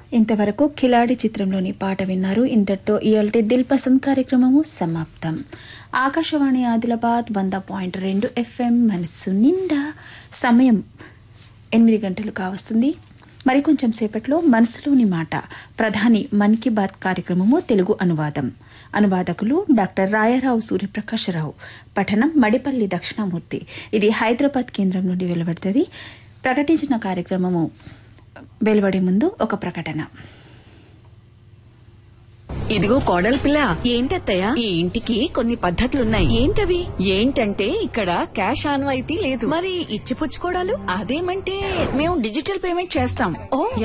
ఇంతవరకు కిలాడి చిత్రంలోని పాట విన్నారు ఇంతటితో ఇయాల్టి దిల్ పసంద్ కార్యక్రమము సమాప్తం ఆకాశవాణి ఆదిలాబాద్ వంద పాయింట్ రెండు ఎఫ్ఎం మనస్సు నిండా సమయం ఎనిమిది గంటలు కావస్తుంది మరికొంచెం సేపట్లో మనసులోని మాట ప్రధాని మన్ కీ బాత్ కార్యక్రమము తెలుగు అనువాదం అనువాదకులు డాక్టర్ రాయారావు సూర్యప్రకాశరావు పఠనం మడిపల్లి దక్షిణామూర్తి ఇది హైదరాబాద్ కేంద్రం నుండి వెలువడుతుంది ప్రకటించిన కార్యక్రమము వెలువడే ముందు ఒక ప్రకటన ఇదిగో కోడలి పిల్ల ఏంటత్తయ్య ఈ ఇంటికి కొన్ని పద్ధతులున్నాయి ఏంటవి ఏంటంటే ఇక్కడ క్యాష్ ఆన్వాయితీ లేదు మరి ఇచ్చిపుచ్చుకోడాలు అదేమంటే మేము డిజిటల్ పేమెంట్ చేస్తాం ఓ